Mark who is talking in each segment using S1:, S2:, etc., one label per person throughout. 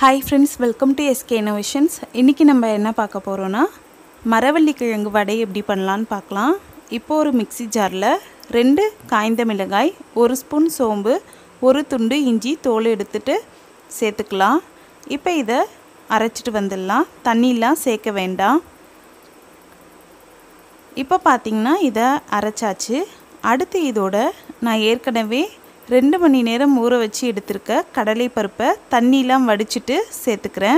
S1: hi friends welcome to SK Innovations இன்றைக்கி நம்ம என்ன பார்க்க போகிறோன்னா மரவள்ளி கிழங்கு வடை எப்படி பண்ணலான்னு பார்க்கலாம் இப்போ ஒரு மிக்ஸி ஜாரில் ரெண்டு காய்ந்த மிளகாய் ஒரு ஸ்பூன் சோம்பு ஒரு துண்டு இஞ்சி தோல் எடுத்துட்டு சேர்த்துக்கலாம் இப்போ இதை அரைச்சிட்டு வந்துடலாம் தண்ணிலாம் சேர்க்க வேண்டாம் இப்போ பார்த்திங்கன்னா இதை அரைச்சாச்சு அடுத்து இதோட நான் ஏற்கனவே ரெண்டு மணி நேரம் ஊற வச்சு எடுத்திருக்க கடலை பருப்பை தண்ணிலாம் வடிச்சிட்டு சேர்த்துக்கிறேன்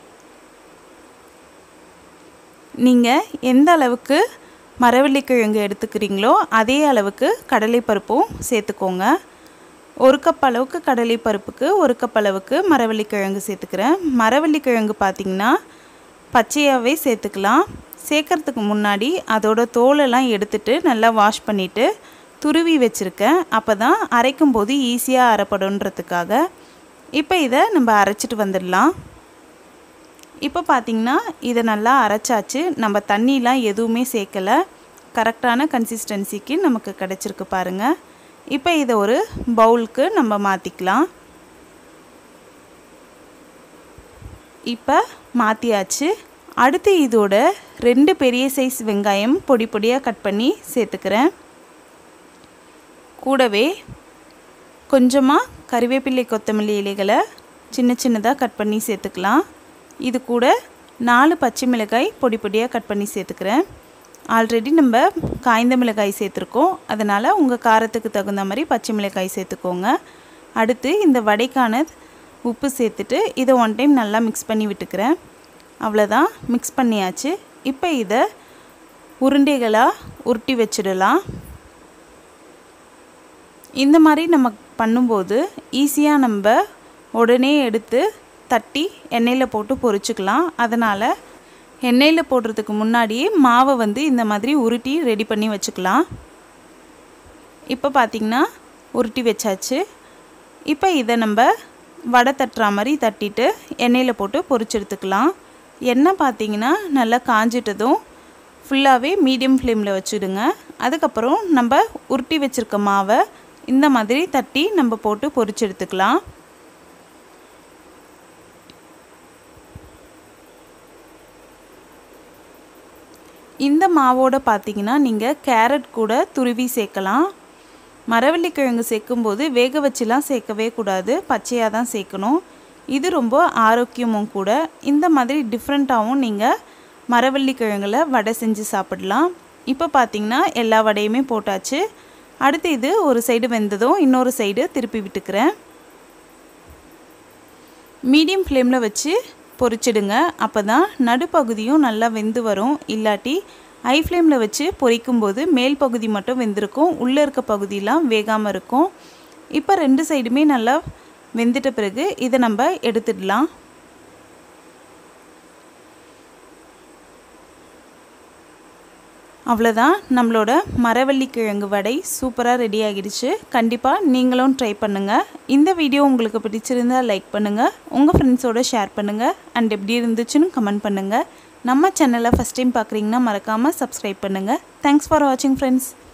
S1: நீங்கள் எந்த அளவுக்கு மரவள்ளிக்கிழங்கு எடுத்துக்கிறீங்களோ அதே அளவுக்கு கடலை பருப்பும் சேர்த்துக்கோங்க ஒரு கப் அளவுக்கு கடலை பருப்புக்கு ஒரு கப் அளவுக்கு மரவள்ளிக்கிழங்கு சேர்த்துக்கிறேன் மரவள்ளிக்கிழங்கு பார்த்திங்கன்னா பச்சையாகவே சேர்த்துக்கலாம் சேர்க்கறதுக்கு முன்னாடி அதோட தோலெல்லாம் எடுத்துட்டு நல்லா வாஷ் பண்ணிவிட்டு துருவி வச்சுருக்கேன் அப்போ தான் அரைக்கும் போது ஈஸியாக அரைப்படுன்றதுக்காக இப்போ இதை நம்ம அரைச்சிட்டு வந்துடலாம் இப்போ பார்த்திங்கன்னா இதை நல்லா அரைச்சாச்சு நம்ம தண்ணிலாம் எதுவுமே சேர்க்கலை கரெக்டான கன்சிஸ்டன்சிக்கு நமக்கு கிடச்சிருக்கு பாருங்கள் இப்போ இதை ஒரு பவுலுக்கு நம்ம மாற்றிக்கலாம் இப்போ மாற்றியாச்சு அடுத்து இதோட ரெண்டு பெரிய சைஸ் வெங்காயம் பொடி பொடியாக கட் பண்ணி சேர்த்துக்கிறேன் கூடவே கொஞ்சமாக கறிவேப்பிலை கொத்தமல்லி இலைகளை சின்ன சின்னதாக கட் பண்ணி சேர்த்துக்கலாம் இது கூட நாலு பச்சை மிளகாய் பொடி பொடியாக கட் பண்ணி சேர்த்துக்கிறேன் ஆல்ரெடி நம்ம காய்ந்த மிளகாய் சேர்த்துருக்கோம் அதனால் உங்கள் காரத்துக்கு தகுந்த மாதிரி பச்சை மிளகாய் சேர்த்துக்கோங்க அடுத்து இந்த வடைக்கான உப்பு சேர்த்துட்டு இதை ஒன் டைம் நல்லா மிக்ஸ் பண்ணி விட்டுக்கிறேன் அவ்வளோதான் மிக்ஸ் பண்ணியாச்சு இப்போ இதை உருண்டைகளாக உருட்டி வச்சிடலாம் இந்த மாதிரி நம்ம பண்ணும்போது ஈஸியாக நம்ம உடனே எடுத்து தட்டி எண்ணெயில் போட்டு பொரிச்சுக்கலாம் அதனால் எண்ணெயில் போடுறதுக்கு முன்னாடியே மாவை வந்து இந்த மாதிரி உருட்டி ரெடி பண்ணி வச்சுக்கலாம் இப்போ பார்த்திங்கன்னா உருட்டி வச்சாச்சு இப்போ இதை நம்ம வடை தட்டுற மாதிரி தட்டிட்டு எண்ணெயில் போட்டு பொரிச்சு எடுத்துக்கலாம் எண்ணெய் பார்த்திங்கன்னா நல்லா காஞ்சிட்டதும் ஃபுல்லாகவே மீடியம் ஃப்ளேமில் வச்சுடுங்க அதுக்கப்புறம் நம்ம உருட்டி வச்சுருக்க மாவை இந்த மாதிரி தட்டி நம்ம போட்டு பொரிச்சு எடுத்துக்கலாம் இந்த மாவோட பார்த்தீங்கன்னா நீங்கள் கேரட் கூட துருவி சேர்க்கலாம் மரவள்ளிக்கிழங்கு சேர்க்கும்போது வேக வச்சுலாம் சேர்க்கவே கூடாது பச்சையாக தான் சேர்க்கணும் இது ரொம்ப ஆரோக்கியமும் கூட இந்த மாதிரி டிஃப்ரெண்ட்டாகவும் நீங்கள் மரவள்ளிக்கிழங்குல வடை செஞ்சு சாப்பிடலாம் இப்போ பார்த்தீங்கன்னா எல்லா வடையுமே போட்டாச்சு அடுத்து இது ஒரு சைடு வெந்ததும் இன்னொரு சைடு திருப்பி விட்டுக்கிறேன் மீடியம் ஃப்ளேமில் வச்சு பொரிச்சிடுங்க அப்போ தான் நடுப்பகுதியும் நல்லா வெந்து வரும் இல்லாட்டி ஹை ஃப்ளேமில் வச்சு பொரிக்கும்போது மேல் பகுதி மட்டும் வெந்திருக்கும் உள்ளே இருக்க பகுதியெலாம் வேகாமல் இருக்கும் இப்போ ரெண்டு சைடுமே நல்லா வெந்துட்ட பிறகு இதை நம்ம எடுத்துடலாம் அவ்வளோதான் நம்மளோட மரவள்ளி கிழங்கு வடை சூப்பராக ரெடி ஆகிடுச்சு கண்டிப்பாக நீங்களும் ட்ரை பண்ணுங்கள் இந்த வீடியோ உங்களுக்கு பிடிச்சிருந்தால் லைக் பண்ணுங்கள் உங்கள் ஃப்ரெண்ட்ஸோடு ஷேர் பண்ணுங்கள் அண்ட் எப்படி இருந்துச்சுன்னு கமெண்ட் பண்ணுங்கள் நம்ம சேனலை ஃபஸ்ட் டைம் பார்க்குறீங்கன்னா மறக்காமல் சப்ஸ்கிரைப் பண்ணுங்கள் தேங்க்ஸ் ஃபார் வாட்சிங் ஃப்ரெண்ட்ஸ்